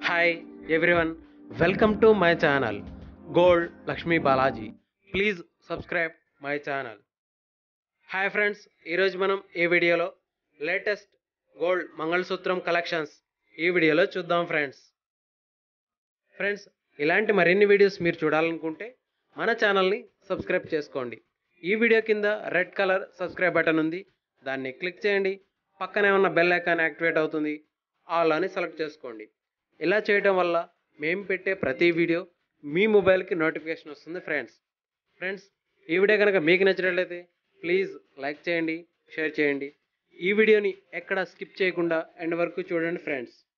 hi everyone welcome to my channel gold Lakshmi Balaji please subscribe my channel hi friends ఈరోజు మనం ఈ వీడియోలో latest gold మంగళసూత్రం కలెక్షన్స్ ఈ వీడియోలో చూద్దాం ఫ్రెండ్స్ ఫ్రెండ్స్ ఇలాంటి మరిన్ని వీడియోస్ మీరు చూడాలనుకుంటే మన ఛానల్ని సబ్స్క్రైబ్ చేసుకోండి ఈ వీడియో కింద రెడ్ కలర్ సబ్స్క్రైబ్ బటన్ ఉంది దాన్ని క్లిక్ చేయండి పక్కనే ఉన్న బెల్ ఐకాన్ యాక్టివేట్ అవుతుంది ఆల్ అని సెలెక్ట్ చేసుకోండి ఇలా చేయడం వల్ల మేము పెట్టే ప్రతి వీడియో మీ మొబైల్కి నోటిఫికేషన్ వస్తుంది ఫ్రెండ్స్ ఫ్రెండ్స్ ఈ వీడియో కనుక మీకు నచ్చినట్లయితే ప్లీజ్ లైక్ చేయండి షేర్ చేయండి ఈ వీడియోని ఎక్కడ స్కిప్ చేయకుండా ఎండ్ వరకు చూడండి ఫ్రెండ్స్